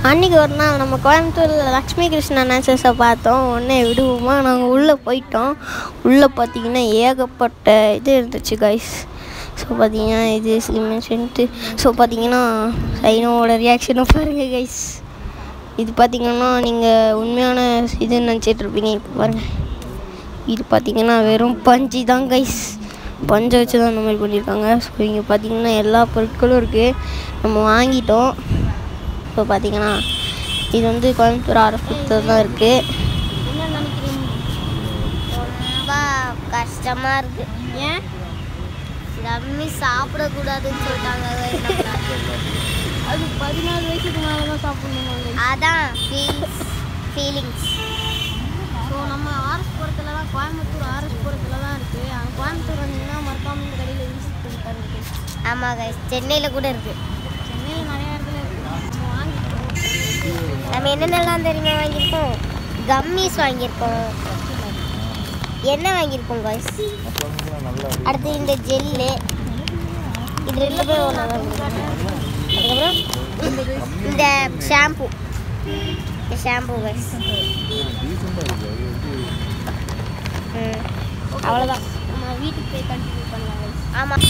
அன்றைக்கி ஒரு நாள் நம்ம கோயம்புத்தூரில் லக்ஷ்மி கிருஷ்ணா நேச்சர்ஸை பார்த்தோம் உடனே விடுவோமா நாங்கள் உள்ளே போயிட்டோம் உள்ளே பார்த்தீங்கன்னா ஏகப்பட்ட இது இருந்துச்சு கைஸ் ஸோ பார்த்தீங்கன்னா இது சிமெண்ட்டு ஸோ பார்த்தீங்கன்னா சைனோட ரியாக்ஷனை பாருங்கள் கைஸ் இது பார்த்தீங்கன்னா நீங்கள் உண்மையான இதுன்னு நினச்சிட்டு இருப்பீங்க இப்போ பாருங்கள் இது பார்த்தீங்கன்னா வெறும் பஞ்சு தான் கைஸ் பஞ்சை வச்சு தான் இந்த மாதிரி பண்ணியிருக்காங்க ஸோ இங்கே பார்த்தீங்கன்னா எல்லா பொருட்களும் இருக்குது நம்ம வாங்கிட்டோம் இப்போ பார்த்தீங்கன்னா இது வந்து கோயம்புத்தூர் ஆரம்பத்தில் தான் இருக்குது என்ன நினைக்கிறீங்க ரொம்ப கஷ்டமாக இருக்கு ஏன் ரம்மி சாப்பிடக்கூடாதுன்னு சொல்லிட்டாங்க அது பதினாலு வயசுக்கு மேலே தான் சாப்பிடணும் அதான் ஃபீல்ஸ் ஃபீலிங்ஸ் ஸோ நம்ம ஆர்எஸ் புறத்தில் தான் கோயம்புத்தூர் ஆர்எஸ் புறத்தில் தான் இருக்குது அங்கே கோயம்புத்தூர் வந்தீங்கன்னா மறக்காம இந்த கடையில் விசிட் பண்ணி பாருங்க ஆமாம் கைஸ் சென்னையில் கூட இருக்கு சென்னையில் நிறைய இடத்துல இருக்குது நம்ம வாங்கிட்டோம் நம்ம என்னென்னலாம் தெரியுமா வாங்கியிருக்கோம் கம்மிஸ் வாங்கியிருக்கோம் என்ன வாங்கியிருக்கோம் கைஸ் அடுத்து இந்த ஜெல்லு இது ரெண்டு பேரும் ஒன்றா அதுக்கப்புறம் இந்த ஷாம்பு இந்த ஷாம்பு கைஸ் ம் அவ்வளோதான் நம்ம வீட்டுக்கு போய் கண்டினியூ பண்ணலாம் guys. ஆமாம்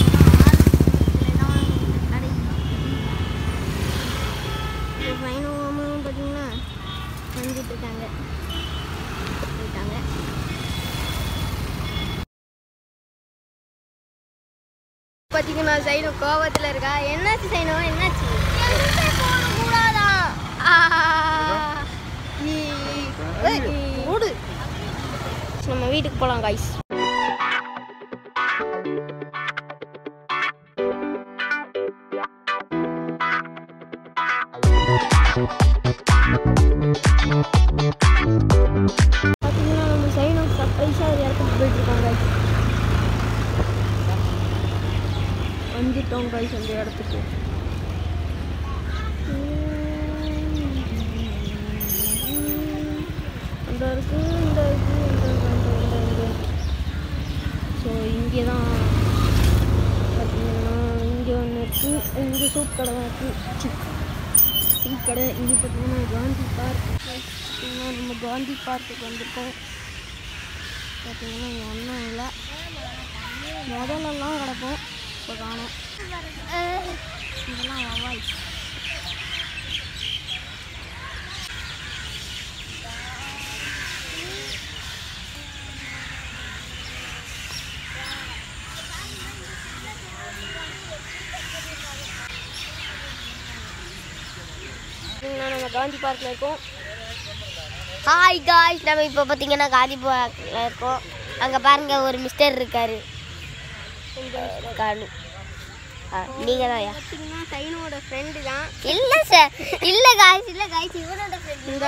இப்போ ஃபைனோமும் பார்த்தீங்கன்னா வந்துட்டு இருக்காங்க போயிட்டாங்க பார்த்தீங்கன்னா சைனோ கோவத்தில் இருக்கா என்னாச்சு சைனோ என்னாச்சு ஓடு நம்ம வீட்டுக்கு போகலாம் காய்ஸ் பார்த்தீங்கன்னா நம்ம சைனோ சர்ப்ரைஸாக ஒரு இடத்துக்கு போயிட்டுருக்கோம் காய்ஸ் வந்துட்டோம் காய்ஸ் அந்த இடத்துக்கு அந்த இருக்கு இந்த இருக்கு இந்த இந்த இந்த இந்த ஸோ இங்கே தான் பார்த்தீங்கன்னா இங்கே ஒன்று இருக்குது இங்கே சூப் கடை இருக்குது டீ கடை இங்கே பார்த்தீங்கன்னா காந்தி பார்க் பார்த்தீங்கன்னா நம்ம காந்தி பார்க்குக்கு வந்திருக்கோம் பார்த்தீங்கன்னா இங்கே ஒன்றும் இல்லை முதல்லலாம் கிடக்கும் இப்போ காணும் இதெல்லாம் வவாய் பார்த்தீங்கன்னா நம்ம காந்தி பார்க்கில் இருக்கோம் ஹாய் காய்ஸ் நம்ம இப்போ பார்த்தீங்கன்னா காந்தி பார்க்கில் இருக்கோம் அங்கே பாருங்க ஒரு மிஸ்டர் இருக்காரு காலு நீங்கள் தான் பார்த்தீங்கன்னா சைனோட ஃப்ரெண்டு தான் இல்லை சார் இல்லை காய்ஸ் இல்லை காய்ஸ் இவனோட ஃப்ரெண்ட் இந்த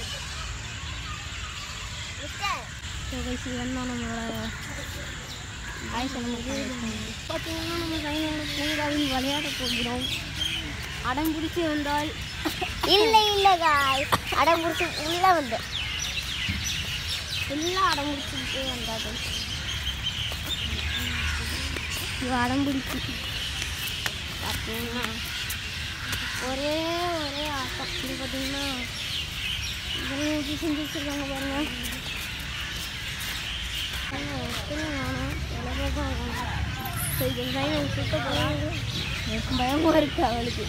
கைசி வந்தோம் நம்மளோட ஆயுஷ நமக்கு பார்த்தீங்கன்னா நம்ம சைனோட பூங்காவில் விளையாட போகிறோம் அடம் பிடிச்சி வந்தால் இல்லை இல்லை காய்ஸ் அடம் பிடிச்சி உள்ளே வந்து எல்லாம் அடம் பிடிச்சிட்டு வந்தார்கள் இது அடம் பிடிச்சி பார்த்தீங்கன்னா ஒரே ஒரே ஆட்டம் இது பார்த்தீங்கன்னா இதெல்லாம் எப்படி செஞ்சு வச்சுருக்காங்க பாருங்க ஆனா, எத்தனை காணோம்? சில பேர் தான் இருக்காங்க. சரி, இந்த சைடு அவங்க சுத்த போகிறாங்க எனக்கு பயமாக இருக்கு அவளுக்கு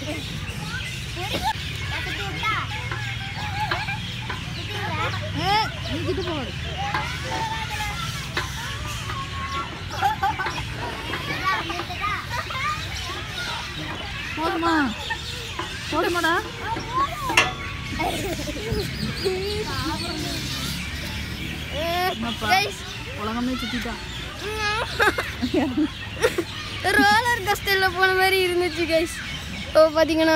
நீக்கிட்டு போகணும் போதுமா போதுமாடா உலகமே சுத்திட்டான் ரோலர் கஸ்டலில் போன மாதிரி இருந்துச்சு கைஸ் இப்போ பார்த்தீங்கன்னா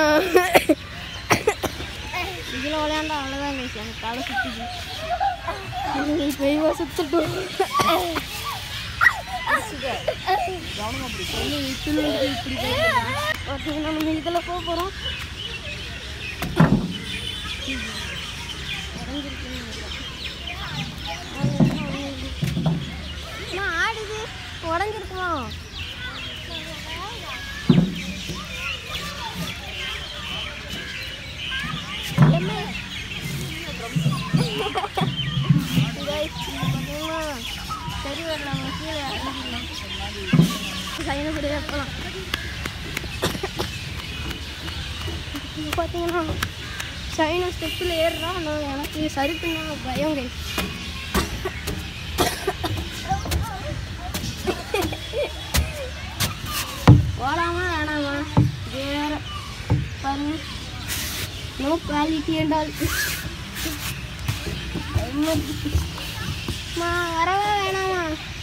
இதில் விளையாண்டா அவ்வளோதான் கைஸ் எனக்கு தலை சுற்றுது பெரியவா சுத்தட்டும் பார்த்தீங்கன்னா நம்ம இதில் போக போகிறோம் ஆடுது உடஞ்சிருக்குமா Guys, இது பார்த்தீங்கன்னா சரி வரலாம் கீழே இறங்கிடலாம் சைனை கூட போகலாம் இது பார்த்தீங்கன்னா சைனா ஸ்டெப்பில் ஏறுறான் ஆனால் எனக்கு சறுக்குன்னா பயம் guys. போகலாமா வேணாமா வேற பாருங்க நோ குவாலிட்டி என்றால் மா வரவே வேணாமா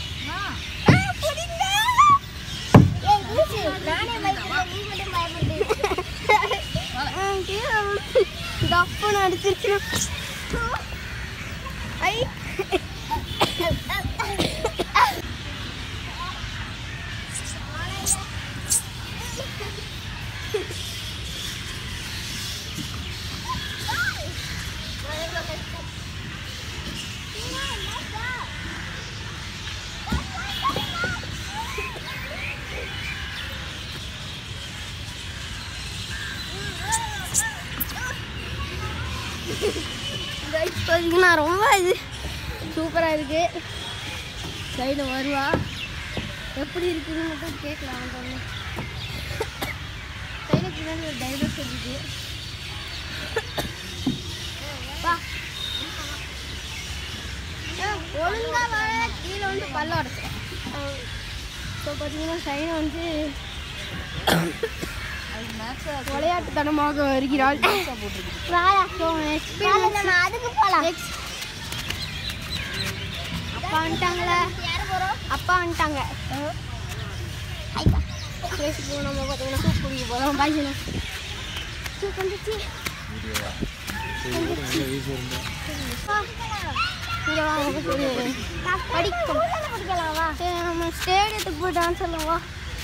தப்புன்னு அடிச்சிருச்சு ஐ கைஸ் பார்த்தீங்கன்னா ரொம்ப இது சூப்பராக இருக்கு சைடு வருவா எப்படி இருக்குதுன்னு மட்டும் கேட்கலாம் வந்தோடனே சைடு பின்னாடி ஒரு டைவர்ஸ் இருக்கு வா ஏய், ஒழுங்கா வர கீழே வந்து பல்ல உடச்சேன் ஸோ பார்த்தீங்கன்னா சைனை வந்து விளையாட்டுத்தனமாக வருகிறாள் அதுக்கு போலாம் அப்பா வந்துட்டாங்களே அப்பா வந்துட்டாங்க பேசிப்போ நம்ம பார்த்தீங்கன்னா சூப் குடிக்க போகிறோம் பாய் சொல்லு சூப் வந்துச்சு இங்கே வா உனக்கு ஒரு படிக்கும் சரி நம்ம ஸ்டேடியத்துக்கு போய் டான்ஸ் சொல்லவா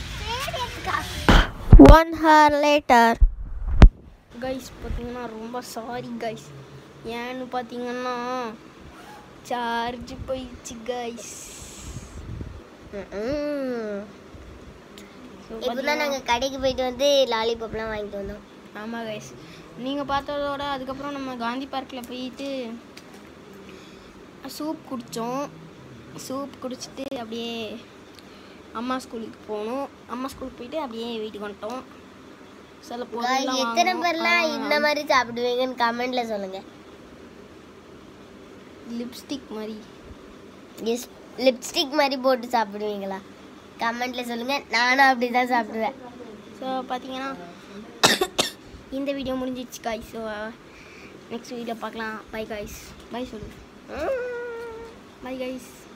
ஒன் ஹவர் லேட்டர் கைஸ் பார்த்தீங்கன்னா ரொம்ப சாரி கைஸ் ஏன்னு பார்த்தீங்கன்னா சார்ஜ் போயிடுச்சு கைஸ் இப்போதான் நாங்கள் கடைக்கு போயிட்டு வந்து லாலிபாப்லாம் வாங்கிட்டு வந்தோம் ஆமாம் கைஸ் நீங்கள் பார்த்ததோட அதுக்கப்புறம் நம்ம காந்தி பார்க்கில் போயிட்டு சூப் குடித்தோம் சூப் குடிச்சிட்டு அப்படியே அம்மா ஸ்கூலுக்கு போனோம் அம்மா ஸ்கூலுக்கு போயிட்டு அப்படியே வீட்டுக்கு வந்துட்டோம் சில Guys, பொருள்லாம் எத்தனை வாங்கினோம். பேர்லாம் ஆ, இந்த மாதிரி சாப்பிடுவீங்கன்னு கமெண்ட்ல சொல்லுங்க லிப்ஸ்டிக் மாதிரி எஸ் லிப்ஸ்டிக் மாதிரி போட்டு சாப்பிடுவீங்களா கமெண்ட்ல சொல்லுங்க நானும் அப்படி தான் சாப்பிடுவேன் ஸோ பார்த்தீங்கன்னா இந்த வீடியோ முடிஞ்சிச்சு காய்ஸ் ஸோ நெக்ஸ்ட் வீடியோ பார்க்கலாம் பை காய்ஸ் பை சொல்லு பை காய்ஸ்